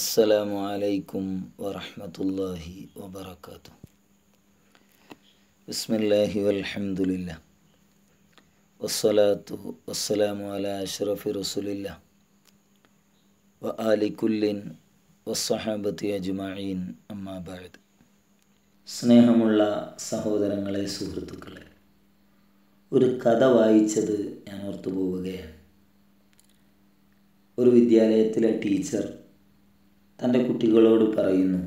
السلام عليكم ورحمة الله وبركاته بسم الله والحمد لله والصلاة والسلام على أشرف رسول الله وآل كل والصحابة أجمعين أما بعد സ്നേഹമുള്ള സഹോദരങ്ങളെ സുഹൃത്തുക്കളെ ഒരു കഥ വായിച്ചത് ഞാൻ ഓർത്തു പോവുകയാണ് ഒരു വിദ്യാലയത്തിലെ ടീച്ചർ തൻ്റെ കുട്ടികളോട് പറയുന്നു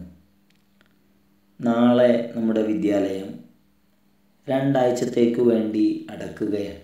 നാളെ നമ്മുടെ വിദ്യാലയം രണ്ടാഴ്ചത്തേക്ക് വേണ്ടി അടക്കുകയാണ്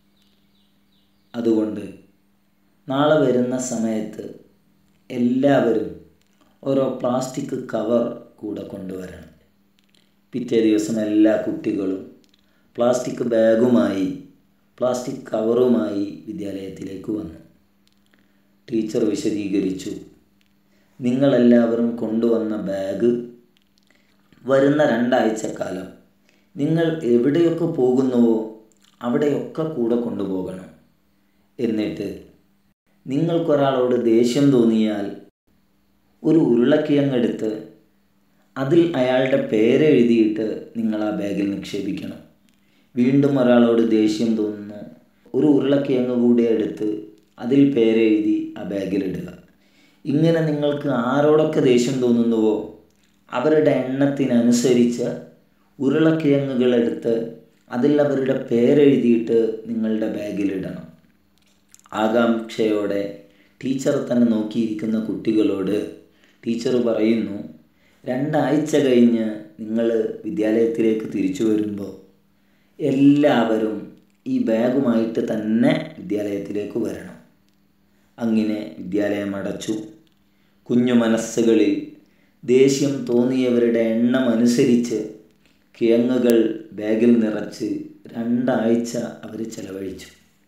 അതുകൊണ്ട് നാളെ വരുന്ന സമയത്ത് എല്ലാവരും ഓരോ പ്ലാസ്റ്റിക് കവർ കൂടെ കൊണ്ടുവരണം പിറ്റേ ദിവസം എല്ലാ കുട്ടികളും പ്ലാസ്റ്റിക് ബാഗുമായി പ്ലാസ്റ്റിക് കവറുമായി വിദ്യാലയത്തിലേക്ക് വന്നു ടീച്ചർ വിശദീകരിച്ചു നിങ്ങളെല്ലാവരും കൊണ്ടുവന്ന ബാഗ് വരുന്ന രണ്ടാഴ്ച കാലം നിങ്ങൾ എവിടെയൊക്കെ പോകുന്നുവോ അവിടെയൊക്കെ കൂടെ കൊണ്ടുപോകണം എന്നിട്ട് നിങ്ങൾക്കൊരാളോട് ദേഷ്യം തോന്നിയാൽ ഒരു ഉരുളക്കിഴങ്ങെടുത്ത് അതിൽ അയാളുടെ പേരെഴുതിയിട്ട് നിങ്ങൾ ആ ബാഗിൽ നിക്ഷേപിക്കണം വീണ്ടും ഒരാളോട് ദേഷ്യം തോന്നുന്നു ഒരു ഉരുളക്കിഴങ്ങ് കൂടി എടുത്ത് അതിൽ പേരെഴുതി ആ ബാഗിലിടുക ഇങ്ങനെ നിങ്ങൾക്ക് ആരോടൊക്കെ ദേഷ്യം തോന്നുന്നുവോ അവരുടെ എണ്ണത്തിനനുസരിച്ച് ഉരുളക്കിഴങ്ങുകൾ എടുത്ത് അതിൽ അവരുടെ പേരെഴുതിയിട്ട് നിങ്ങളുടെ ബാഗിലിടണം ആകാംക്ഷയോടെ ടീച്ചർ തന്നെ നോക്കിയിരിക്കുന്ന കുട്ടികളോട് ടീച്ചർ പറയുന്നു രണ്ടാഴ്ച കഴിഞ്ഞ് നിങ്ങൾ വിദ്യാലയത്തിലേക്ക് തിരിച്ചു വരുമ്പോൾ എല്ലാവരും ഈ ബാഗുമായിട്ട് തന്നെ വിദ്യാലയത്തിലേക്ക് വരണം അങ്ങനെ വിദ്യാലയം അടച്ചു കുഞ്ഞു മനസ്സുകളിൽ ദേഷ്യം തോന്നിയവരുടെ എണ്ണം അനുസരിച്ച് കിഴങ്ങുകൾ ബാഗിൽ നിറച്ച് രണ്ടാഴ്ച അവർ ചെലവഴിച്ചു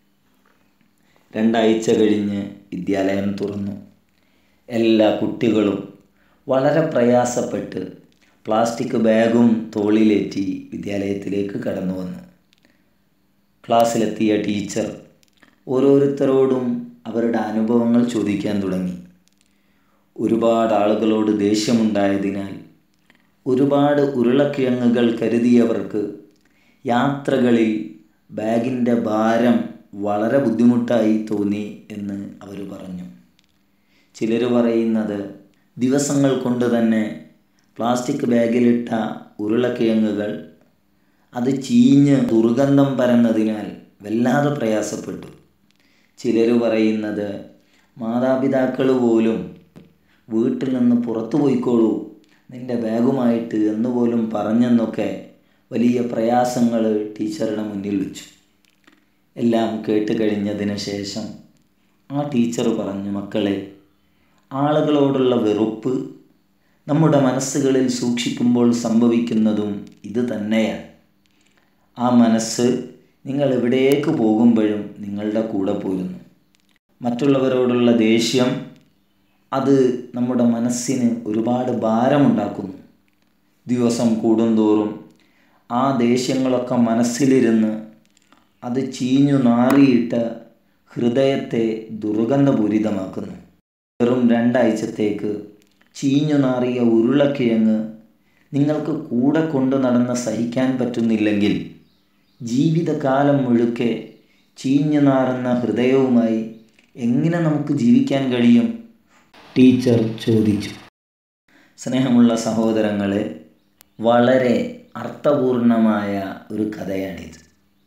രണ്ടാഴ്ച കഴിഞ്ഞ് വിദ്യാലയം തുറന്നു എല്ലാ കുട്ടികളും വളരെ പ്രയാസപ്പെട്ട് പ്ലാസ്റ്റിക് ബാഗും തോളിലേറ്റി വിദ്യാലയത്തിലേക്ക് കടന്നു വന്നു ക്ലാസ്സിലെത്തിയ ടീച്ചർ ഓരോരുത്തരോടും അവരുടെ അനുഭവങ്ങൾ ചോദിക്കാൻ തുടങ്ങി ഒരുപാട് ആളുകളോട് ദേഷ്യമുണ്ടായതിനാൽ ഒരുപാട് ഉരുളക്കിഴങ്ങുകൾ കരുതിയവർക്ക് യാത്രകളിൽ ബാഗിൻ്റെ ഭാരം വളരെ ബുദ്ധിമുട്ടായി തോന്നി എന്ന് അവർ പറഞ്ഞു ചിലർ പറയുന്നത് ദിവസങ്ങൾ കൊണ്ട് തന്നെ പ്ലാസ്റ്റിക് ബാഗിലിട്ട ഉരുളക്കിഴങ്ങുകൾ അത് ചീഞ്ഞ് ദുർഗന്ധം പരന്നതിനാൽ വല്ലാതെ പ്രയാസപ്പെട്ടു ചിലർ പറയുന്നത് മാതാപിതാക്കൾ പോലും വീട്ടിൽ നിന്ന് പുറത്തു പോയിക്കോളൂ നിൻ്റെ ബാഗുമായിട്ട് എന്ന് പോലും പറഞ്ഞെന്നൊക്കെ വലിയ പ്രയാസങ്ങൾ ടീച്ചറുടെ മുന്നിൽ വെച്ചു എല്ലാം കേട്ട് കഴിഞ്ഞതിന് ശേഷം ആ ടീച്ചർ പറഞ്ഞു മക്കളെ ആളുകളോടുള്ള വെറുപ്പ് നമ്മുടെ മനസ്സുകളിൽ സൂക്ഷിക്കുമ്പോൾ സംഭവിക്കുന്നതും ഇത് തന്നെയാണ് ആ മനസ്സ് നിങ്ങൾ എവിടേക്ക് പോകുമ്പോഴും നിങ്ങളുടെ കൂടെ പോരുന്നു മറ്റുള്ളവരോടുള്ള ദേഷ്യം അത് നമ്മുടെ മനസ്സിന് ഒരുപാട് ഭാരമുണ്ടാക്കുന്നു ദിവസം കൂടുന്തോറും ആ ദേഷ്യങ്ങളൊക്കെ മനസ്സിലിരുന്ന് അത് ചീഞ്ഞു നാറിയിട്ട് ഹൃദയത്തെ ദുർഗന്ധപൂരിതമാക്കുന്നു വെറും രണ്ടാഴ്ചത്തേക്ക് ചീഞ്ഞു നാറിയ ഉരുളക്കിഴങ്ങ് നിങ്ങൾക്ക് കൂടെ കൊണ്ടു നടന്ന് സഹിക്കാൻ പറ്റുന്നില്ലെങ്കിൽ ജീവിതകാലം മുഴുക്കെ ചീഞ്ഞു നാറുന്ന ഹൃദയവുമായി എങ്ങനെ നമുക്ക് ജീവിക്കാൻ കഴിയും ടീച്ചർ ചോദിച്ചു സ്നേഹമുള്ള സഹോദരങ്ങളെ വളരെ അർത്ഥപൂർണമായ ഒരു കഥയാണിത്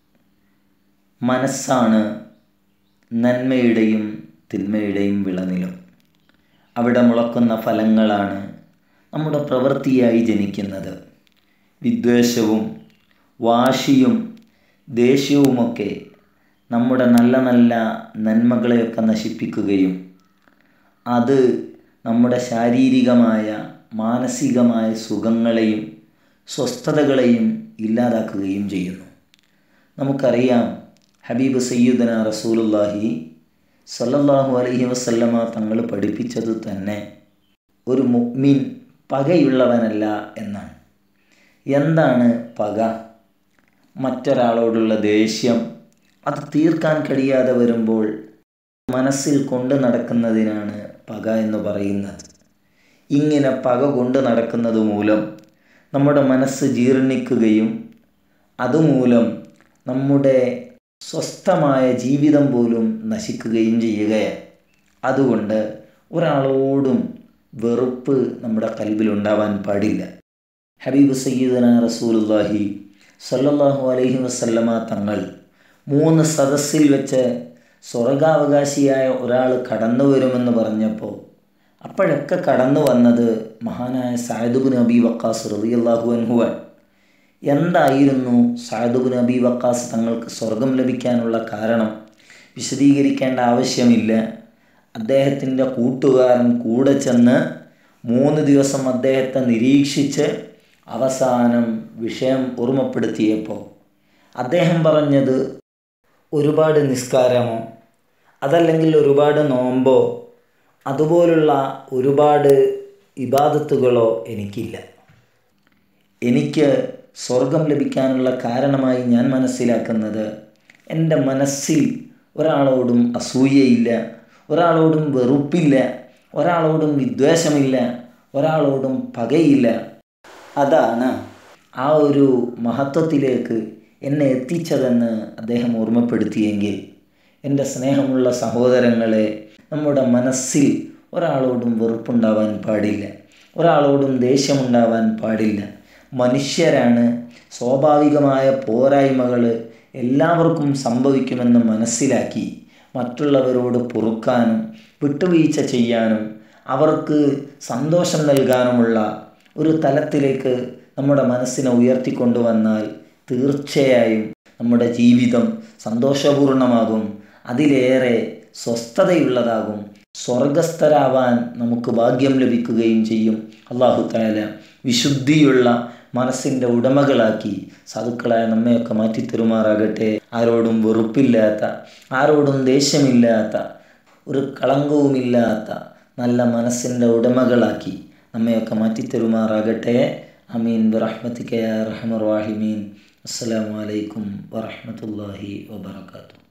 മനസ്സാണ് നന്മയുടെയും തിന്മയുടെയും വിളനിലം അവിടെ മുളക്കുന്ന ഫലങ്ങളാണ് നമ്മുടെ പ്രവൃത്തിയായി ജനിക്കുന്നത് വിദ്വേഷവും വാശിയും ദേഷ്യവുമൊക്കെ നമ്മുടെ നല്ല നല്ല നന്മകളെയൊക്കെ നശിപ്പിക്കുകയും അത് നമ്മുടെ ശാരീരികമായ മാനസികമായ സുഖങ്ങളെയും സ്വസ്ഥതകളെയും ഇല്ലാതാക്കുകയും ചെയ്യുന്നു നമുക്കറിയാം ഹബീബ് സയ്യുദന റസൂലുല്ലാഹി സല്ലല്ലാഹു അലൈഹി വസല്ലമ തങ്ങൾ പഠിപ്പിച്ചത് തന്നെ ഒരു മുഅ്മിൻ പകയുള്ളവനല്ല എന്നാണ് എന്താണ് പക മറ്റൊരാളോടുള്ള ദേഷ്യം അത് തീർക്കാൻ കഴിയാതെ വരുമ്പോൾ മനസ്സിൽ കൊണ്ടു നടക്കുന്നതിനാണ് പക എന്ന് പറയുന്നത് ഇങ്ങനെ പക കൊണ്ട് നടക്കുന്നത് മൂലം നമ്മുടെ മനസ്സ് ജീർണിക്കുകയും അതുമൂലം നമ്മുടെ സ്വസ്ഥമായ ജീവിതം പോലും നശിക്കുകയും ചെയ്യുകയാണ് അതുകൊണ്ട് ഒരാളോടും വെറുപ്പ് നമ്മുടെ കൽബിലുണ്ടാവാൻ പാടില്ല ഹബീബ് സയ്യിദന റസൂലുല്ലാഹി സല്ലല്ലാഹു അലൈഹി വസല്ലമ തങ്ങൾ മൂന്ന് സദസ്സിൽ വെച്ച് സ്വർഗാവകാശിയായ ഒരാൾ കടന്നു വരുമെന്ന് പറഞ്ഞപ്പോൾ അപ്പോഴൊക്കെ കടന്നു വന്നത് മഹാനായ സായദുബ് നബി വക്കാസ് റളിയല്ലാഹു അൻഹുവാൻ എന്തായിരുന്നു സായദുബ് നബി വക്കാസ് തങ്ങൾക്ക് സ്വർഗം ലഭിക്കാനുള്ള കാരണം വിശദീകരിക്കേണ്ട ആവശ്യമില്ല അദ്ദേഹത്തിൻ്റെ കൂട്ടുകാരൻ കൂടെ ചെന്ന് മൂന്ന് ദിവസം അദ്ദേഹത്തെ നിരീക്ഷിച്ച് അവസാനം വിഷയം ഓർമ്മപ്പെടുത്തിയപ്പോൾ അദ്ദേഹം പറഞ്ഞത് ഒരുപാട് നിസ്കാരമോ അതല്ലെങ്കിൽ ഒരുപാട് നോമ്പോ അതുപോലുള്ള ഒരുപാട് ഇബാദത്തുകളോ എനിക്കില്ല എനിക്ക് സ്വർഗം ലഭിക്കാനുള്ള കാരണമായി ഞാൻ മനസ്സിലാക്കുന്നത് എൻ്റെ മനസ്സിൽ ഒരാളോടും അസൂയയില്ല ഒരാളോടും വെറുപ്പില്ല ഒരാളോടും വിദ്വേഷമില്ല ഒരാളോടും പകയില്ല അതാണ് ആ ഒരു മഹത്വത്തിലേക്ക് എന്നെ എത്തിച്ചതെന്ന് അദ്ദേഹം ഓർമ്മപ്പെടുത്തിയെങ്കിൽ എൻ്റെ സ്നേഹമുള്ള സഹോദരങ്ങളെ നമ്മുടെ മനസ്സിൽ ഒരാളോടും വെറുപ്പുണ്ടാവാൻ പാടില്ല ഒരാളോടും ദേഷ്യമുണ്ടാവാൻ പാടില്ല മനുഷ്യരാണ് സ്വാഭാവികമായ പോരായ്മകൾ എല്ലാവർക്കും സംഭവിക്കുമെന്ന് മനസ്സിലാക്കി മറ്റുള്ളവരോട് പൊറുക്കാനും വിട്ടുവീഴ്ച ചെയ്യാനും അവർക്ക് സന്തോഷം നൽകാനുമുള്ള ഒരു തലത്തിലേക്ക് നമ്മുടെ മനസ്സിനെ ഉയർത്തിക്കൊണ്ടുവന്നാൽ തീർച്ചയായും നമ്മുടെ ജീവിതം സന്തോഷപൂർണമാകും അതിലേറെ സ്വസ്ഥതയുള്ളതാകും സ്വർഗസ്ഥരാവാൻ നമുക്ക് ഭാഗ്യം ലഭിക്കുകയും ചെയ്യും അള്ളാഹു താല വിശുദ്ധിയുള്ള മനസ്സിൻ്റെ ഉടമകളാക്കി സാധുക്കളായ നമ്മയൊക്കെ മാറ്റിത്തരുമാറാകട്ടെ ആരോടും വെറുപ്പില്ലാത്ത ആരോടും ദേഷ്യമില്ലാത്ത ഒരു കളങ്കവുമില്ലാത്ത നല്ല മനസ്സിൻ്റെ ഉടമകളാക്കി നമ്മയൊക്കെ മാറ്റിത്തരുമാറാകട്ടെ അമീൻ ബറഹ്മത്തിക്കയ റഹ്മർ വാഹിമീൻ അസ്സലാമു അലൈക്കും വറഹ്മത്തുള്ളാഹി വബറകാതുഹു